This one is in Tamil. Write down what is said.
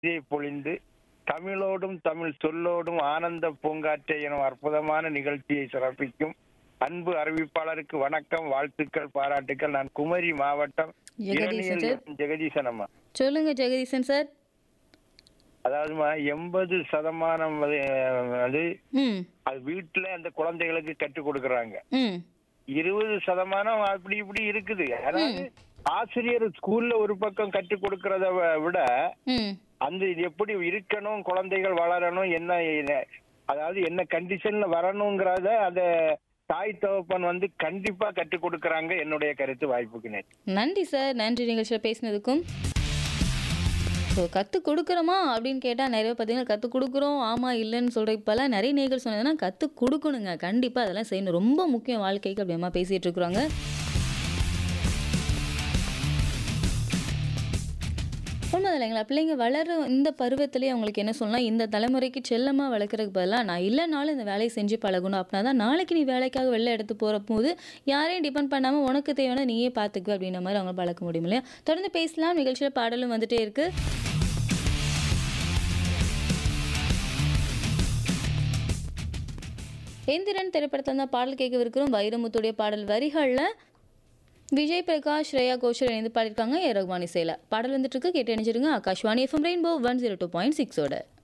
இதை பொழிந்து தமிழோடும் தமிழ் சொல்லோடும் ஆனந்த பூங்காற்றை எனும் அற்புதமான நிகழ்ச்சியை சிறப்பிக்கும் அன்பு அறிவிப்பாளருக்கு வணக்கம் வாழ்த்துக்கள் பாராட்டுக்கள் நான் குமரி மாவட்டம் ஜெகதீசன் சார். இரணியல் ஜெகதீசன் அம்மா சொல்லுங்க ஜெகதீசன் சார் அதாவதுமா எண்பது சதமானம் வந்து, அது ம் அது வீட்டுல அந்த குழந்தைகளுக்கு கற்றுக் கொடுக்கறாங்க ம் இருபது சதமானம் அப்படி இப்படி இருக்குது அதாவது ஆசிரியர் ஸ்கூல்ல ஒரு பக்கம் கற்றுக் கொடுக்கறத வ- விட ம் அந்த இது எப்படி இருக்கணும் குழந்தைகள் வளரணும் என்ன என்ன- அதாவது என்ன கண்டிஷன்ல வரணுங்கிறத அத தாய் தகப்பன் வந்து கண்டிப்பா கற்றுக் கொடுக்கறாங்க என்னுடைய கருத்து வாய்ப்புக்கு நேற்று நன்றி சார் நன்றி நிகழ்ச்சியில் பேசினதுக்கும் ஸோ கற்றுக் கொடுக்குறோமா அப்படின்னு கேட்டால் நிறைய பார்த்தீங்கன்னா கற்றுக் கொடுக்குறோம் ஆமாம் இல்லைன்னு சொல்கிற இப்போல்லாம் நிறைய நேர்கள் சொன்னதுன்னா கற்றுக் கொடுக்கணுங்க கண்டிப்பாக அதெல்லாம் செய்யணும் ரொம்ப முக்கியம் வாழ்க்கைக்கு அப்படி அம்மா பேசிகிட்டு இருக்கிறாங்க உண்மை இல்லைங்களா பிள்ளைங்க வளரும் இந்த பருவத்திலேயே அவங்களுக்கு என்ன சொல்லலாம் இந்த தலைமுறைக்கு செல்லமாக வளர்க்குறதுக்கு பதிலாக நான் இல்லைனாலும் இந்த வேலையை செஞ்சு பழகணும் அப்படின்னா தான் நாளைக்கு நீ வேலைக்காக வெளில எடுத்து போகிற போது யாரையும் டிபெண்ட் பண்ணாமல் உனக்கு தேவையான நீயே பார்த்துக்கு அப்படின்ற மாதிரி அவங்க பழக்க முடியும் இல்லையா தொடர்ந்து பேசலாம் நிகழ்ச்சியில் பாடலும் வந்துட்டே இருக்கு எந்திரன் திரைப்படத்தில் தான் பாடல் கேட்கவிருக்கிறோம் வைரமுத்துடைய பாடல் வரிகளில் விஜய் பிரகாஷ் ஸ்ரேயா கோஷல் இணைந்து பாடியிருக்காங்க ஏ ரகுமான் இசையில் பாடல் வந்துட்டு இருக்கு கேட்டு இணைஞ்சிருங்க Akashvani FM rainbow one zero two point சிக்ஸோட